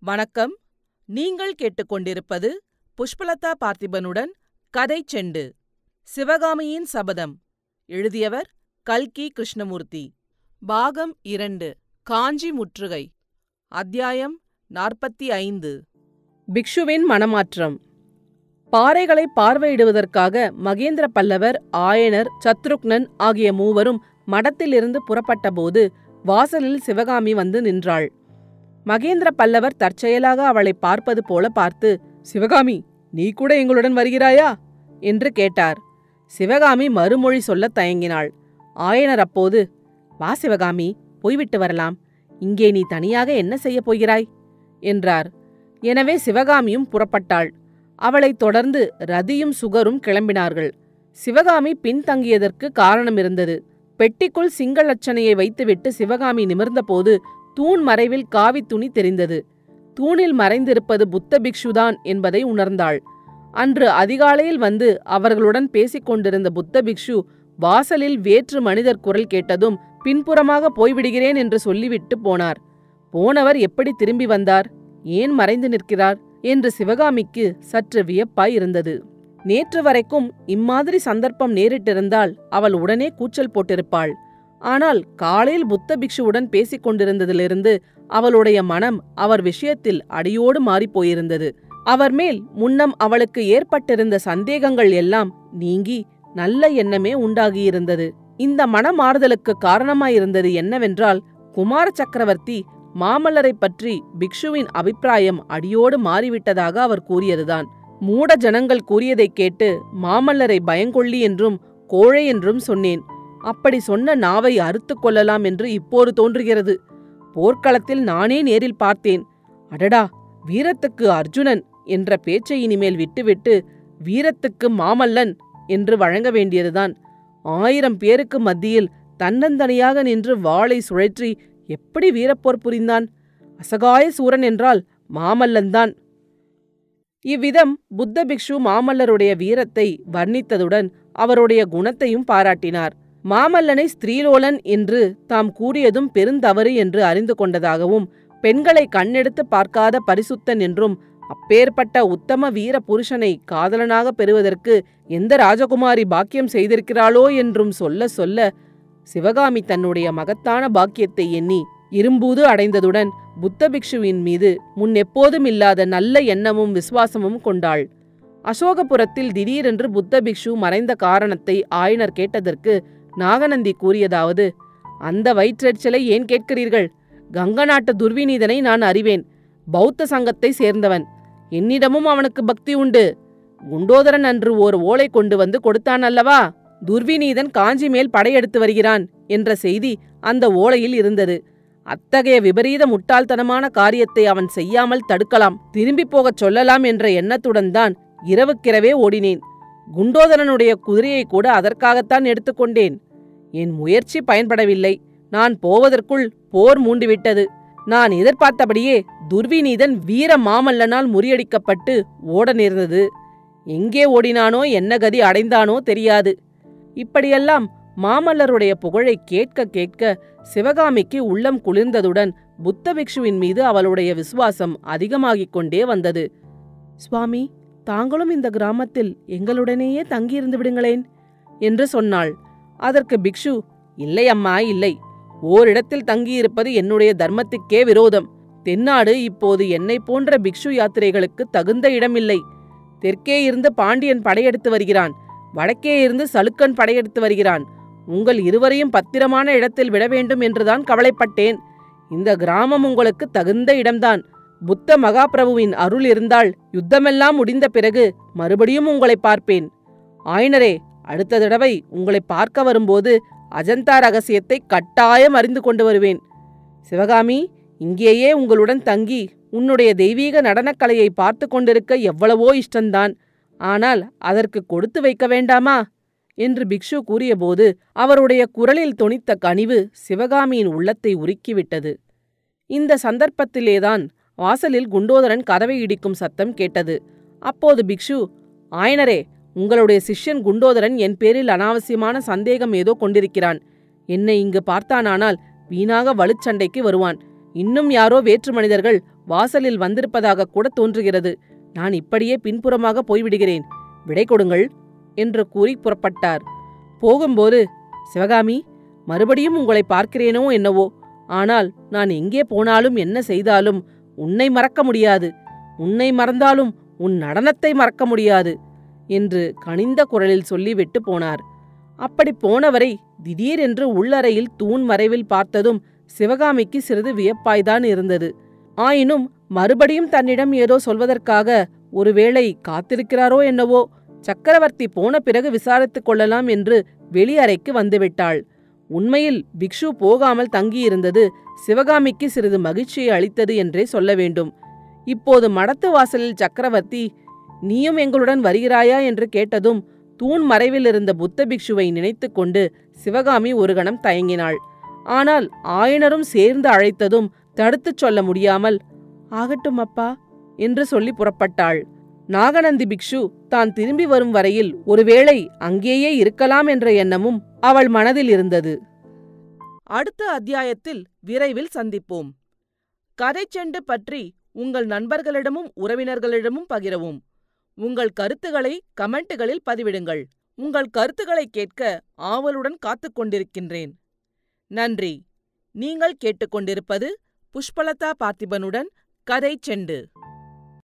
வணக்கம் நீங்கள் கேட்டுக்கொண்டிருப்பது புஷ்பலதா பார்த்திபனுடன் கதை செண்டு சிவகாமியின் சபதம் எழுதியவர் கல்கி கிருஷ்ணமூர்த்தி பாகம் இரண்டு காஞ்சி முற்றுகை அத்தியாயம் நாற்பத்தி ஐந்து பிக்ஷுவின் மனமாற்றம் பாறைகளை பார்வையிடுவதற்காக மகேந்திர பல்லவர் ஆயனர் சத்ருக்னன் ஆகிய மூவரும் மடத்திலிருந்து புறப்பட்டபோது வாசலில் சிவகாமி வந்து நின்றாள் மகேந்திர பல்லவர் தற்செயலாக அவளை பார்ப்பது போல பார்த்து சிவகாமி நீ கூட எங்களுடன் வருகிறாயா என்று கேட்டார் சிவகாமி மறுமொழி சொல்லத் தயங்கினாள் ஆயனர் அப்போது வா சிவகாமி போய்விட்டு வரலாம் இங்கே நீ தனியாக என்ன செய்யப் போகிறாய் என்றார் எனவே சிவகாமியும் புறப்பட்டாள் அவளைத் தொடர்ந்து ரதியும் சுகரும் கிளம்பினார்கள் சிவகாமி பின்தங்கியதற்கு காரணம் இருந்தது பெட்டிக்குள் சிங்களச்சனையை வைத்துவிட்டு சிவகாமி நிமிர்ந்தபோது தூண் மறைவில் காவி துணி தெரிந்தது தூணில் மறைந்திருப்பது புத்த பிக்ஷுதான் என்பதை உணர்ந்தாள் அன்று அதிகாலையில் வந்து அவர்களுடன் பேசிக் கொண்டிருந்த புத்த பிக்ஷு வாசலில் வேற்று மனிதர் குரல் கேட்டதும் பின்புறமாக போய்விடுகிறேன் என்று சொல்லிவிட்டு போனார் போனவர் எப்படி திரும்பி வந்தார் ஏன் மறைந்து நிற்கிறார் என்று சிவகாமிக்கு சற்று வியப்பாய் இருந்தது நேற்று வரைக்கும் இம்மாதிரி சந்தர்ப்பம் நேரிட்டிருந்தால் அவள் உடனே கூச்சல் போட்டிருப்பாள் ஆனால் காலையில் புத்த பிக்ஷுவுடன் பேசிக் கொண்டிருந்ததிலிருந்து அவளுடைய மனம் அவர் விஷயத்தில் அடியோடு மாறிப் போயிருந்தது அவர் மேல் முன்னம் அவளுக்கு ஏற்பட்டிருந்த சந்தேகங்கள் எல்லாம் நீங்கி நல்ல எண்ணமே உண்டாகியிருந்தது இந்த மனமாறுதலுக்கு காரணமாயிருந்தது என்னவென்றால் குமார சக்கரவர்த்தி மாமல்லரை பற்றி பிக்ஷுவின் அபிப்பிராயம் அடியோடு மாறிவிட்டதாக அவர் கூறியதுதான் மூட ஜனங்கள் கூறியதைக் கேட்டு மாமல்லரை பயங்கொள்ளி என்றும் கோழை என்றும் சொன்னேன் அப்படி சொன்ன நாவை அறுத்துக் கொள்ளலாம் என்று இப்போது தோன்றுகிறது போர்க்களத்தில் நானே நேரில் பார்த்தேன் அடடா வீரத்துக்கு அர்ஜுனன் என்ற பேச்சை இனிமேல் விட்டுவிட்டு வீரத்துக்கு மாமல்லன் என்று வழங்க வேண்டியதுதான் ஆயிரம் பேருக்கு மத்தியில் தன்னந்தனியாக நின்று வாளை சுழற்றி எப்படி வீரப்போர் புரிந்தான் அசகாய சூரன் என்றால் மாமல்லன்தான் இவ்விதம் புத்த பிக்ஷு மாமல்லருடைய வீரத்தை வர்ணித்ததுடன் அவருடைய குணத்தையும் பாராட்டினார் மாமல்லனை ஸ்திரீலோலன் என்று தாம் கூறியதும் பெருந்தவறு என்று அறிந்து கொண்டதாகவும் பெண்களை கண்ணெடுத்து பார்க்காத பரிசுத்தன் என்றும் அப்பேற்பட்ட உத்தம வீர புருஷனை காதலனாக பெறுவதற்கு எந்த ராஜகுமாரி பாக்கியம் செய்திருக்கிறாளோ என்றும் சொல்ல சொல்ல சிவகாமி தன்னுடைய மகத்தான பாக்கியத்தை எண்ணி இரும்பூது அடைந்ததுடன் புத்த பிக்ஷுவின் மீது முன்னெப்போதும் இல்லாத நல்ல எண்ணமும் விசுவாசமும் கொண்டாள் அசோகபுரத்தில் திடீரென்று புத்த பிக்ஷு மறைந்த காரணத்தை ஆயனர் கேட்டதற்கு நாகநந்தி கூறியதாவது அந்த வயிற்றெரிச்சலை ஏன் கேட்கிறீர்கள் கங்க நாட்டு துர்விநீதனை நான் அறிவேன் பௌத்த சங்கத்தை சேர்ந்தவன் என்னிடமும் அவனுக்கு பக்தி உண்டு குண்டோதரன் அன்று ஓர் ஓலை கொண்டு வந்து கொடுத்தான் அல்லவா துர்விநீதன் காஞ்சி மேல் படையெடுத்து வருகிறான் என்ற செய்தி அந்த ஓலையில் இருந்தது அத்தகைய விபரீத முட்டாள்தனமான காரியத்தை அவன் செய்யாமல் தடுக்கலாம் திரும்பி போகச் சொல்லலாம் என்ற எண்ணத்துடன் தான் இரவுக்கிரவே ஓடினேன் குண்டோதரனுடைய குதிரையை கூட அதற்காகத்தான் எடுத்துக்கொண்டேன் என் முயற்சி பயன்படவில்லை நான் போவதற்குள் போர் மூண்டுவிட்டது நான் எதிர்பார்த்தபடியே துர்விநீதன் வீர மாமல்லனால் முறியடிக்கப்பட்டு ஓட நேர்ந்தது எங்கே ஓடினானோ என்ன கதி அடைந்தானோ தெரியாது இப்படியெல்லாம் மாமல்லருடைய புகழை கேட்க கேட்க சிவகாமிக்கு உள்ளம் குளிர்ந்ததுடன் புத்த பிக்ஷுவின் மீது அவளுடைய விசுவாசம் அதிகமாகிக் கொண்டே வந்தது சுவாமி தாங்களும் இந்த கிராமத்தில் எங்களுடனேயே தங்கியிருந்து விடுங்களேன் என்று சொன்னாள் அதற்கு பிக்ஷு இல்லை அம்மா இல்லை ஓரிடத்தில் தங்கியிருப்பது என்னுடைய தர்மத்துக்கே விரோதம் தென்னாடு இப்போது என்னை போன்ற பிக்ஷு யாத்திரைகளுக்கு தகுந்த இடமில்லை தெற்கே இருந்து பாண்டியன் படையெடுத்து வருகிறான் வடக்கே இருந்து சலுக்கன் படையெடுத்து வருகிறான் உங்கள் இருவரையும் பத்திரமான இடத்தில் விட வேண்டும் என்றுதான் கவலைப்பட்டேன் இந்த கிராமம் உங்களுக்கு தகுந்த இடம்தான் புத்த மகாபிரபுவின் அருள் இருந்தால் யுத்தமெல்லாம் முடிந்த பிறகு மறுபடியும் உங்களை பார்ப்பேன் ஆயனரே அடுத்த தடவை உங்களை பார்க்க வரும்போது அஜந்தா ரகசியத்தை கட்டாயம் அறிந்து கொண்டு வருவேன் சிவகாமி இங்கேயே உங்களுடன் தங்கி உன்னுடைய தெய்வீக நடனக்கலையை பார்த்து கொண்டிருக்க எவ்வளவோ இஷ்டந்தான் ஆனால் அதற்கு கொடுத்து வைக்க வேண்டாமா என்று பிக்ஷு கூறியபோது அவருடைய குரலில் தொனித்த கனிவு சிவகாமியின் உள்ளத்தை உருக்கிவிட்டது இந்த சந்தர்ப்பத்திலேதான் வாசலில் குண்டோதரன் கதவை இடிக்கும் சத்தம் கேட்டது அப்போது பிக்ஷு ஆயனரே உங்களுடைய சிஷ்யன் குண்டோதரன் என் பேரில் அனாவசியமான சந்தேகம் ஏதோ கொண்டிருக்கிறான் என்னை இங்கு பார்த்தானானால் வீணாக வலுச்சண்டைக்கு வருவான் இன்னும் யாரோ வேற்று மனிதர்கள் வாசலில் வந்திருப்பதாக கூட தோன்றுகிறது நான் இப்படியே பின்புறமாக போய்விடுகிறேன் விடை கொடுங்கள் என்று கூறி புறப்பட்டார் போகும்போது சிவகாமி மறுபடியும் உங்களை பார்க்கிறேனோ என்னவோ ஆனால் நான் எங்கே போனாலும் என்ன செய்தாலும் உன்னை மறக்க முடியாது உன்னை மறந்தாலும் உன் நடனத்தை மறக்க முடியாது என்று கனிந்த குரலில் சொல்லிவிட்டு போனார் அப்படி போனவரை திடீரென்று உள்ளறையில் தூண் மறைவில் பார்த்ததும் சிவகாமிக்கு சிறிது வியப்பாய்தான் இருந்தது ஆயினும் மறுபடியும் தன்னிடம் ஏதோ சொல்வதற்காக ஒருவேளை காத்திருக்கிறாரோ என்னவோ சக்கரவர்த்தி போன பிறகு விசாரித்துக் கொள்ளலாம் என்று வெளியறைக்கு வந்துவிட்டாள் உண்மையில் பிக்ஷு போகாமல் தங்கியிருந்தது சிவகாமிக்கு சிறிது மகிழ்ச்சியை அளித்தது என்றே சொல்ல வேண்டும் இப்போது மடத்து வாசலில் சக்கரவர்த்தி நீயும் எங்களுடன் வருகிறாயா என்று கேட்டதும் தூண் மறைவில் இருந்த புத்த பிக்ஷுவை நினைத்து கொண்டு சிவகாமி ஒரு கணம் தயங்கினாள் ஆனால் ஆயனரும் சேர்ந்து அழைத்ததும் தடுத்துச் சொல்ல முடியாமல் ஆகட்டும் அப்பா என்று சொல்லி புறப்பட்டாள் நாகநந்தி பிக்ஷு தான் திரும்பி வரும் வரையில் ஒருவேளை அங்கேயே இருக்கலாம் என்ற எண்ணமும் அவள் மனதில் இருந்தது அடுத்த அத்தியாயத்தில் விரைவில் சந்திப்போம் கதைச்செண்டு பற்றி உங்கள் நண்பர்களிடமும் உறவினர்களிடமும் பகிரவும் உங்கள் கருத்துக்களை கமெண்ட்டுகளில் பதிவிடுங்கள் உங்கள் கருத்துக்களை கேட்க ஆவலுடன் காத்துக் கொண்டிருக்கின்றேன் நன்றி நீங்கள் கேட்டுக்கொண்டிருப்பது புஷ்பலதா பார்த்திபனுடன் கதை செண்டு